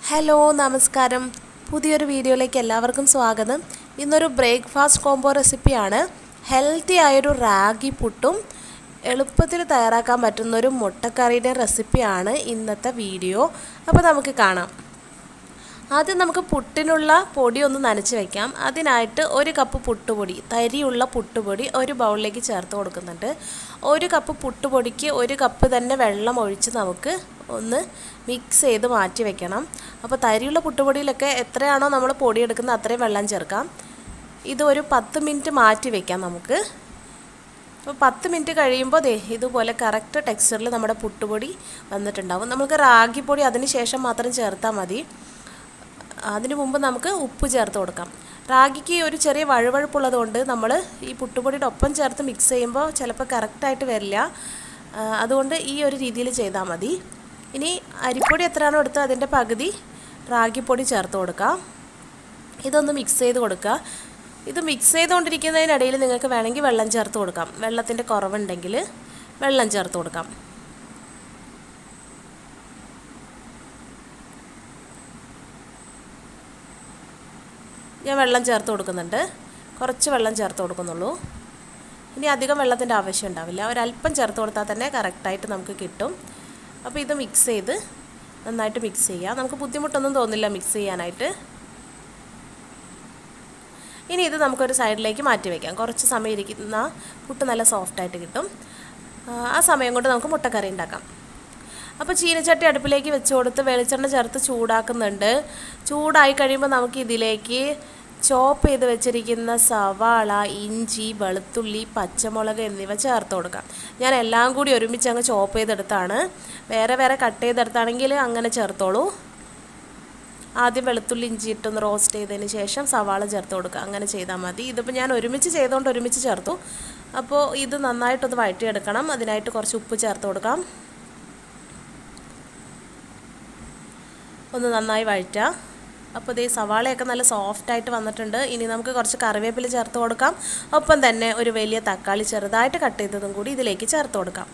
hello നമസ്കാരം പുതിയൊരു വീഡിയോയിലേക്ക് എല്ലാവർക്കും സ്വാഗതം ഇന്നൊരു ബ്രേക്ക്ഫാസ്റ്റ് കോംബോ റെസിപ്പിയാണ് ഹെൽത്തി ആയൊരു റാഗി പുട്ടും എളുപ്പത്തിൽ തയ്യാറാക്കാൻ പറ്റുന്നൊരു മുട്ടക്കറിയുടെ റെസിപ്പിയാണ് ഇന്നത്തെ വീഡിയോ അപ്പോൾ നമുക്ക് കാണാം ആദ്യം നമുക്ക് പുട്ടിനുള്ള പൊടി ഒന്ന് നനച്ച് വയ്ക്കാം അതിനായിട്ട് ഒരു കപ്പ് പുട്ടുപൊടി തരിയുള്ള പുട്ടുപൊടി ഒരു ബൗളിലേക്ക് ചേർത്ത് കൊടുക്കുന്നുണ്ട് ഒരു കപ്പ് പുട്ടുപൊടിക്ക് ഒരു കപ്പ് തന്നെ വെള്ളം ഒഴിച്ച് നമുക്ക് ഒന്ന് മിക്സ് ചെയ്ത് മാറ്റി വെക്കണം അപ്പോൾ തരിയുള്ള പുട്ടുപൊടിയിലൊക്കെ എത്രയാണോ നമ്മൾ പൊടി എടുക്കുന്നത് അത്രയും വെള്ളം ചേർക്കാം ഇത് ഒരു പത്ത് മിനിറ്റ് മാറ്റി വെക്കാം നമുക്ക് അപ്പോൾ പത്ത് മിനിറ്റ് കഴിയുമ്പോൾ ദേ ഇതുപോലെ കറക്റ്റ് ടെക്സ്ചറിൽ നമ്മുടെ പുട്ടുപൊടി വന്നിട്ടുണ്ടാവും നമുക്ക് റാഗിപ്പൊടി അതിന് ശേഷം മാത്രം ചേർത്താൽ മതി അതിന് മുമ്പ് നമുക്ക് ഉപ്പ് ചേർത്ത് കൊടുക്കാം റാഗിക്ക് ഒരു ചെറിയ വഴുവഴുപ്പുള്ളത് കൊണ്ട് നമ്മൾ ഈ പുട്ടുപൊടിയുടെ ഒപ്പം ചേർത്ത് മിക്സ് ചെയ്യുമ്പോൾ ചിലപ്പോൾ കറക്റ്റായിട്ട് വരില്ല അതുകൊണ്ട് ഈ ഒരു രീതിയിൽ ചെയ്താൽ മതി ഇനി അരിപ്പൊടി എത്രയാണോ എടുത്തത് അതിൻ്റെ പകുതി റാഗിപ്പൊടി ചേർത്ത് കൊടുക്കാം ഇതൊന്ന് മിക്സ് ചെയ്ത് കൊടുക്കുക ഇത് മിക്സ് ചെയ്തുകൊണ്ടിരിക്കുന്നതിനിടയിൽ നിങ്ങൾക്ക് വേണമെങ്കിൽ വെള്ളം ചേർത്ത് കൊടുക്കാം വെള്ളത്തിൻ്റെ കുറവുണ്ടെങ്കിൽ വെള്ളം ചേർത്ത് കൊടുക്കാം ഞാൻ വെള്ളം ചേർത്ത് കൊടുക്കുന്നുണ്ട് കുറച്ച് വെള്ളം ചേർത്ത് കൊടുക്കുന്നുള്ളൂ ഇനി അധികം വെള്ളത്തിൻ്റെ ആവശ്യം ഉണ്ടാവില്ല ഒരല്പം ചേർത്ത് കൊടുത്താൽ തന്നെ കറക്റ്റായിട്ട് നമുക്ക് കിട്ടും അപ്പോൾ ഇത് മിക്സ് ചെയ്ത് നന്നായിട്ട് മിക്സ് ചെയ്യുക നമുക്ക് ബുദ്ധിമുട്ടൊന്നും തോന്നില്ല മിക്സ് ചെയ്യാനായിട്ട് ഇനി ഇത് നമുക്കൊരു സൈഡിലേക്ക് മാറ്റി വയ്ക്കാം കുറച്ച് സമയം ഇരിക്കുന്ന പുട്ട് നല്ല സോഫ്റ്റായിട്ട് കിട്ടും ആ സമയം കൊണ്ട് നമുക്ക് മുട്ടക്കറി ഉണ്ടാക്കാം അപ്പോൾ ചീനച്ചട്ടി അടുപ്പിലേക്ക് വെച്ച് കൊടുത്ത് വെളിച്ചെണ്ണ ചേർത്ത് ചൂടാക്കുന്നുണ്ട് ചൂടായി കഴിയുമ്പോൾ നമുക്ക് ഇതിലേക്ക് ചോപ്പ് ചെയ്ത് വെച്ചിരിക്കുന്ന സവാള ഇഞ്ചി വെളുത്തുള്ളി പച്ചമുളക് എന്നിവ ചേർത്ത് കൊടുക്കാം ഞാൻ എല്ലാം കൂടി ഒരുമിച്ച് അങ്ങ് ചോപ്പ് ചെയ്തെടുത്താണ് വേറെ വേറെ കട്ട് ചെയ്തെടുത്താണെങ്കിൽ അങ്ങനെ ചേർത്തോളൂ ആദ്യം വെളുത്തുള്ളി ഇഞ്ചി ഇട്ടൊന്ന് റോസ്റ്റ് ചെയ്തതിന് ശേഷം സവാള ചേർത്ത് കൊടുക്കുക അങ്ങനെ ചെയ്താൽ മതി ഇതിപ്പോൾ ഞാൻ ഒരുമിച്ച് ചെയ്തുകൊണ്ട് ഒരുമിച്ച് ചേർത്തു അപ്പോൾ ഇത് നന്നായിട്ടൊന്ന് വഴറ്റിയെടുക്കണം അതിനായിട്ട് കുറച്ച് ഉപ്പ് ചേർത്ത് കൊടുക്കാം ഒന്ന് നന്നായി വഴറ്റുക അപ്പോൾ ഇതേ സവാളയൊക്കെ നല്ല സോഫ്റ്റായിട്ട് വന്നിട്ടുണ്ട് ഇനി നമുക്ക് കുറച്ച് കറിവേപ്പില ചേർത്ത് കൊടുക്കാം ഒപ്പം തന്നെ ഒരു വലിയ തക്കാളി ചെറുതായിട്ട് കട്ട് ചെയ്തതും കൂടി ഇതിലേക്ക് ചേർത്ത് കൊടുക്കാം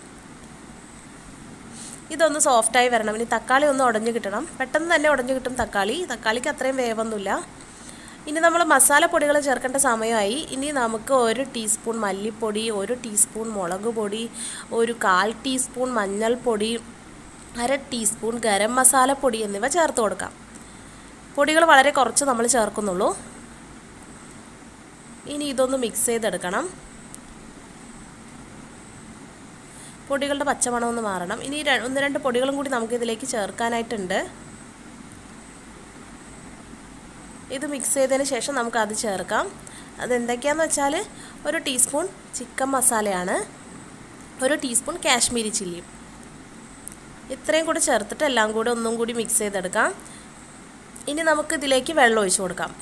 ഇതൊന്ന് സോഫ്റ്റായി വരണം ഇനി തക്കാളി ഒന്ന് ഉടഞ്ഞു കിട്ടണം പെട്ടെന്ന് തന്നെ ഉടഞ്ഞു കിട്ടും തക്കാളി തക്കാളിക്ക് അത്രയും വേവൊന്നുമില്ല ഇനി നമ്മൾ മസാലപ്പൊടികൾ ചേർക്കേണ്ട സമയമായി ഇനി നമുക്ക് ഒരു ടീസ്പൂൺ മല്ലിപ്പൊടി ഒരു ടീസ്പൂൺ മുളക് പൊടി ഒരു കാൽ ടീസ്പൂൺ മഞ്ഞൾപ്പൊടി അര ടീസ്പൂൺ ഗരം മസാലപ്പൊടി എന്നിവ ചേർത്ത് കൊടുക്കാം പൊടികൾ വളരെ കുറച്ച് നമ്മൾ ചേർക്കുന്നുള്ളൂ ഇനി ഇതൊന്ന് മിക്സ് ചെയ്തെടുക്കണം പൊടികളുടെ പച്ചമണം ഒന്ന് മാറണം ഇനി ഒന്ന് രണ്ട് പൊടികളും കൂടി നമുക്ക് ഇതിലേക്ക് ചേർക്കാനായിട്ടുണ്ട് ഇത് മിക്സ് ചെയ്തതിന് ശേഷം നമുക്ക് അത് ചേർക്കാം അതെന്തൊക്കെയാണെന്ന് വെച്ചാൽ ഒരു ടീസ്പൂൺ ചിക്കൻ മസാലയാണ് ഒരു ടീസ്പൂൺ കാശ്മീരി ചില്ലിയും ഇത്രയും കൂടി ചേർത്തിട്ട് എല്ലാം കൂടി ഒന്നും കൂടി മിക്സ് ചെയ്തെടുക്കാം ഇനി നമുക്ക് ഇതിലേക്ക് വെള്ളം ഒഴിച്ചു കൊടുക്കാം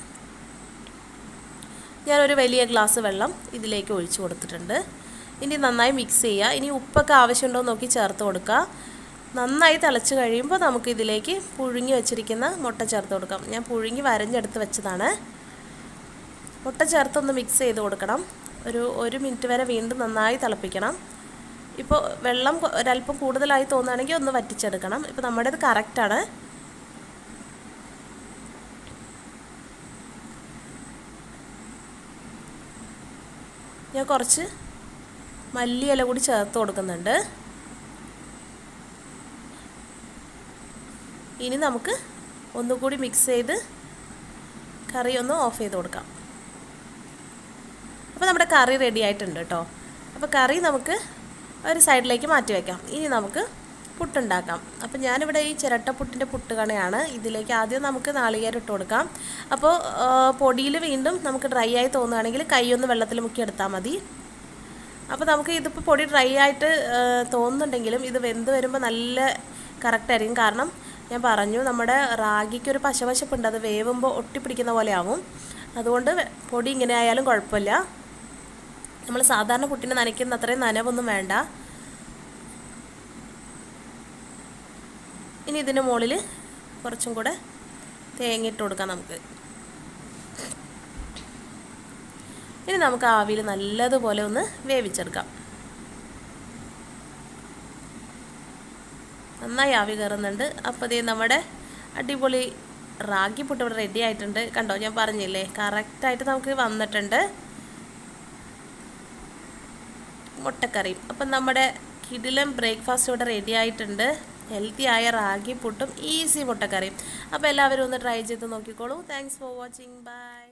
ഞാനൊരു വലിയ ഗ്ലാസ് വെള്ളം ഇതിലേക്ക് ഒഴിച്ചു കൊടുത്തിട്ടുണ്ട് ഇനി നന്നായി മിക്സ് ചെയ്യുക ഇനി ഉപ്പൊക്കെ ആവശ്യമുണ്ടോ നോക്കി ചേർത്ത് കൊടുക്കുക നന്നായി തിളച്ച് കഴിയുമ്പോൾ നമുക്ക് ഇതിലേക്ക് പുഴുങ്ങി വെച്ചിരിക്കുന്ന മുട്ട ചേർത്ത് കൊടുക്കാം ഞാൻ പുഴുങ്ങി വരഞ്ഞെടുത്ത് വെച്ചതാണ് മുട്ട ചേർത്തൊന്ന് മിക്സ് ചെയ്ത് കൊടുക്കണം ഒരു ഒരു മിനിറ്റ് വരെ വീണ്ടും നന്നായി തിളപ്പിക്കണം ഇപ്പോൾ വെള്ളം ഒരല്പം കൂടുതലായി തോന്നുകയാണെങ്കിൽ ഒന്ന് വറ്റിച്ചെടുക്കണം ഇപ്പോൾ നമ്മുടേത് കറക്റ്റാണ് ഞാൻ കുറച്ച് മല്ലിയില കൂടി ചേർത്ത് കൊടുക്കുന്നുണ്ട് ഇനി നമുക്ക് ഒന്നുകൂടി മിക്സ് ചെയ്ത് കറി ഒന്ന് ഓഫ് ചെയ്ത് കൊടുക്കാം അപ്പോൾ നമ്മുടെ കറി റെഡി ആയിട്ടുണ്ട് കേട്ടോ അപ്പോൾ കറി നമുക്ക് ഒരു സൈഡിലേക്ക് മാറ്റി വയ്ക്കാം ഇനി നമുക്ക് പുട്ടുണ്ടാക്കാം അപ്പോൾ ഞാനിവിടെ ഈ ചിരട്ടപ്പുട്ടിൻ്റെ പുട്ടുകണയാണ് ഇതിലേക്ക് ആദ്യം നമുക്ക് നാളികേരം ഇട്ട് കൊടുക്കാം അപ്പോൾ പൊടിയിൽ വീണ്ടും നമുക്ക് ഡ്രൈ ആയി തോന്നുകയാണെങ്കിൽ കൈ ഒന്ന് വെള്ളത്തിൽ മുക്കി എടുത്താൽ മതി അപ്പോൾ നമുക്ക് ഇതിപ്പോൾ പൊടി ഡ്രൈ ആയിട്ട് തോന്നുന്നുണ്ടെങ്കിലും ഇത് വെന്ത് വരുമ്പോൾ നല്ല കറക്റ്റായിരിക്കും കാരണം ഞാൻ പറഞ്ഞു നമ്മുടെ റാഗിക്കൊരു പശവശപ്പുണ്ട് അത് വേവുമ്പോൾ ഒട്ടിപ്പിടിക്കുന്ന പോലെ ആവും അതുകൊണ്ട് പൊടി ഇങ്ങനെ ആയാലും കുഴപ്പമില്ല നമ്മൾ സാധാരണ പുട്ടിനെ നനയ്ക്കുന്ന അത്രയും നനവൊന്നും വേണ്ട ഇനി ഇതിൻ്റെ മുകളിൽ കുറച്ചും കൂടെ തേങ്ങ ഇട്ട് കൊടുക്കാം നമുക്ക് ഇനി നമുക്ക് ആവിയിൽ നല്ലതുപോലെ ഒന്ന് വേവിച്ചെടുക്കാം നന്നായി ആവി കയറുന്നുണ്ട് അപ്പോൾ ഇതേ നമ്മുടെ അടിപൊളി റാഗി പുട്ട് ഇവിടെ റെഡി ആയിട്ടുണ്ട് കണ്ടോ ഞാൻ പറഞ്ഞില്ലേ കറക്റ്റായിട്ട് നമുക്ക് വന്നിട്ടുണ്ട് മുട്ടക്കറിയും അപ്പം നമ്മുടെ കിടിലം ബ്രേക്ക്ഫാസ്റ്റ് ഇവിടെ റെഡി ആയിട്ടുണ്ട് ഹെൽത്തി ആയ റാഗി പുട്ടും ഈസി മുട്ടക്കറിയും അപ്പോൾ എല്ലാവരും ഒന്ന് ട്രൈ ചെയ്ത് നോക്കിക്കോളൂ താങ്ക്സ് ഫോർ വാച്ചിങ് ബൈ